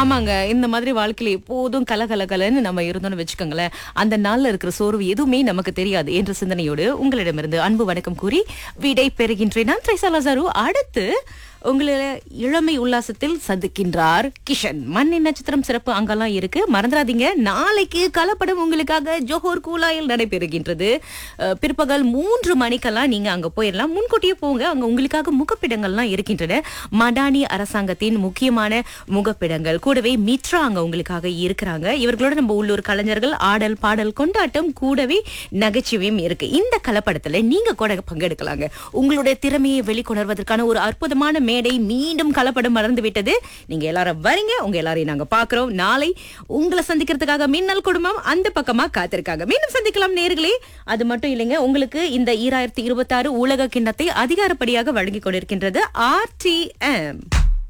ஆமாங்க இந்த மாதிரி வாழ்க்கையில எப்போதும் கலகலகலன்னு நம்ம இருந்தோம்னு வச்சுக்கோங்களேன் அந்த நாள்ல இருக்கிற சோர்வு எதுவுமே நமக்கு தெரியாது என்ற சிந்தனையோடு உங்களிடமிருந்து அன்பு வணக்கம் கூறி விடை பெறுகின்றேன் நான் த்ரைசா லசாரு அடுத்து உங்களை இளமை உல்லாசத்தில் சந்திக்கின்றார் கிஷன் மண்ணின் நட்சத்திரம் சிறப்பு அங்கெல்லாம் இருக்கு மறந்துடாதீங்க நாளைக்கு கலப்படம் உங்களுக்காக ஜோஹர் கூலாயில் நடைபெறுகின்றது அஹ், பிற்பகல் மூன்று மணிக்கெல்லாம் நீங்க அங்க போயிடலாம் முன்கூட்டியே போங்க அங்க உங்களுக்காக முகப்பிடங்கள்லாம் இருக்கின்றன மடானி அரசாங்கத்தின் முக்கியமான முகப்பிடங்கள் கூடவே மித்ரா அங்க உங்களுக்காக இருக்கிறாங்க இவர்களோட நம்ம உள்ளூர் கலைஞர்கள் ஆடல் பாடல் கொண்டாட்டம் கூடவே நகைச்சுவையும் இருக்கு இந்த கலப்படத்துல நீங்க கூட பங்கெடுக்கலாங்க உங்களுடைய திறமையை வெளிக்கொணர்வதற்கான ஒரு அற்புதமான மேடை மீண்டும் கலப்படம் மறந்து விட்டது நீங்க எல்லாரும் வரீங்க உங்க எல்லாரையும் நாங்க பாக்குறோம் நாளை உங்களை சந்திக்கிறதுக்காக மின்னல் குடும்பம் அந்த பக்கமா காத்திருக்காங்க மீண்டும் சந்திக்கலாம் நேர்களே அது மட்டும் இல்லைங்க உங்களுக்கு இந்த ஈராயிரத்தி இருபத்தி ஆறு உலக கிண்ணத்தை அதிகாரப்படியாக வழங்கி கொண்டிருக்கின்றது ஆர்டிஎம்